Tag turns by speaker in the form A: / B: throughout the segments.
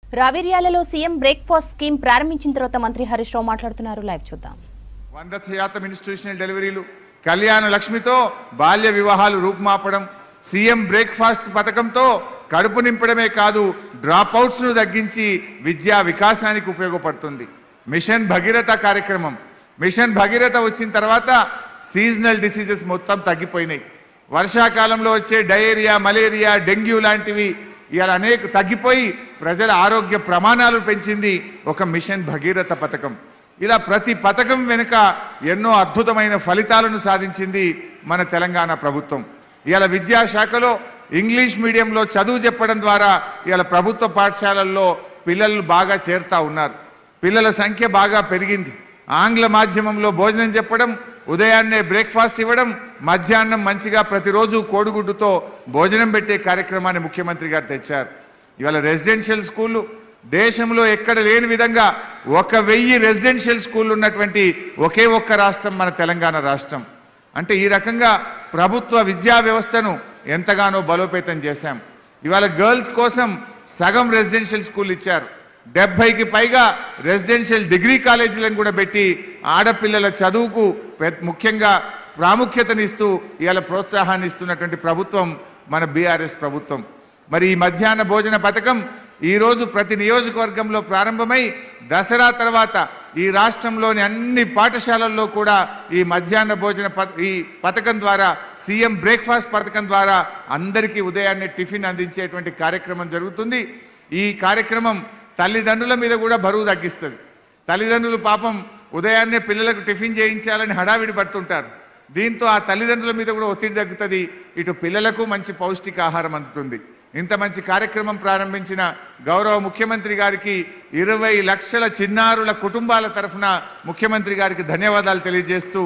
A: రావిర్యాలలో CM breakfast scheme ప్రారంభించిన తర్వాత మంత్రి హరీష్ రావు మాట్లాడుతున్నారు లైవ్ చూద్దాం
B: వంద శాతం ఇన్స్టిట్యూషనల్ డెలివరీలు కళ్యాణ లక్ష్మితో బాల్య వివాహాలు రూపుమాపడం సీఎం బ్రేక్ఫాస్ట్ పథకంతో కడుపు నింపడమే కాదు డ్రాప్ ను తగ్గించి విద్యా వికాసానికి ఉపయోగపడుతుంది మిషన్ భగీరథ కార్యక్రమం మిషన్ భగీరథ వచ్చిన తర్వాత సీజనల్ డిసీజెస్ మొత్తం తగ్గిపోయినాయి వర్షాకాలంలో వచ్చే డయేరియా మలేరియా డెంగ్యూ లాంటివి ఇవాళ అనేక తగ్గిపోయి ప్రజల ఆరోగ్య ప్రమాణాలు పెంచింది ఒక మిషన్ భగీరథ పథకం ఇలా ప్రతి పథకం వెనుక ఎన్నో అద్భుతమైన ఫలితాలను సాధించింది మన తెలంగాణ ప్రభుత్వం ఇవాళ విద్యాశాఖలో ఇంగ్లీష్ మీడియంలో చదువు చెప్పడం ద్వారా ఇవాళ ప్రభుత్వ పాఠశాలల్లో పిల్లలు బాగా చేరుతా ఉన్నారు పిల్లల సంఖ్య బాగా పెరిగింది ఆంగ్ల మాధ్యమంలో భోజనం చెప్పడం ఉదయాన్నే బ్రేక్ఫాస్ట్ ఇవ్వడం మధ్యాహ్నం మంచిగా ప్రతిరోజు కోడిగుడ్డుతో భోజనం పెట్టే కార్యక్రమాన్ని ముఖ్యమంత్రి గారు తెచ్చారు ఇవాళ రెసిడెన్షియల్ స్కూళ్ళు దేశంలో ఎక్కడ లేని విధంగా ఒక వెయ్యి రెసిడెన్షియల్ స్కూళ్ళు ఉన్నటువంటి ఒకే ఒక్క రాష్ట్రం మన తెలంగాణ రాష్ట్రం అంటే ఈ రకంగా ప్రభుత్వ విద్యా వ్యవస్థను ఎంతగానో బలోపేతం చేశాం ఇవాళ గర్ల్స్ కోసం సగం రెసిడెన్షియల్ స్కూల్ ఇచ్చారు డెబ్బైకి పైగా రెసిడెన్షియల్ డిగ్రీ కాలేజీలను కూడా పెట్టి ఆడపిల్లల చదువుకు పె- ముఖ్యంగా ప్రాముఖ్యతనిస్తూ ఇవాళ ప్రోత్సాహాన్ని ఇస్తున్నటువంటి ప్రభుత్వం మన బీఆర్ఎస్ ప్రభుత్వం మరి ఈ మధ్యాహ్న భోజన పథకం ఈరోజు ప్రతి నియోజకవర్గంలో ప్రారంభమై దసరా తర్వాత ఈ రాష్ట్రంలోని అన్ని పాఠశాలల్లో కూడా ఈ మధ్యాహ్న భోజన పథ ఈ పథకం ద్వారా సీఎం బ్రేక్ఫాస్ట్ పథకం ద్వారా అందరికీ ఉదయాన్నే టిఫిన్ అందించేటువంటి కార్యక్రమం జరుగుతుంది ఈ కార్యక్రమం తల్లిదండ్రుల మీద కూడా బరువు తగ్గిస్తుంది తల్లిదండ్రులు పాపం ఉదయాన్నే పిల్లలకు టిఫిన్ చేయించాలని హడావిడి పడుతుంటారు దీంతో ఆ తల్లిదండ్రుల మీద కూడా ఒత్తిడి తగ్గుతుంది ఇటు పిల్లలకు మంచి పౌష్టికాహారం అందుతుంది ఇంత మంచి కార్యక్రమం ప్రారంభించిన గౌరవ ముఖ్యమంత్రి గారికి ఇరవై లక్షల చిన్నారుల కుటుంబాల తరఫున ముఖ్యమంత్రి గారికి ధన్యవాదాలు తెలియజేస్తూ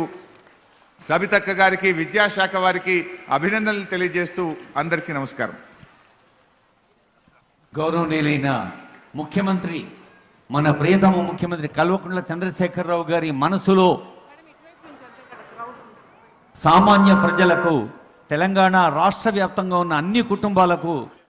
B: సబితక్క గారికి విద్యాశాఖ వారికి అభినందనలు తెలియజేస్తూ అందరికీ నమస్కారం
C: గౌరవనీయులైన ముఖ్యమంత్రి మన ప్రియతమ ముఖ్యమంత్రి కల్వకుంట్ల చంద్రశేఖరరావు గారి మనసులో సామాన్య ప్రజలకు తెలంగాణ రాష్ట్ర వ్యాప్తంగా ఉన్న అన్ని కుటుంబాలకు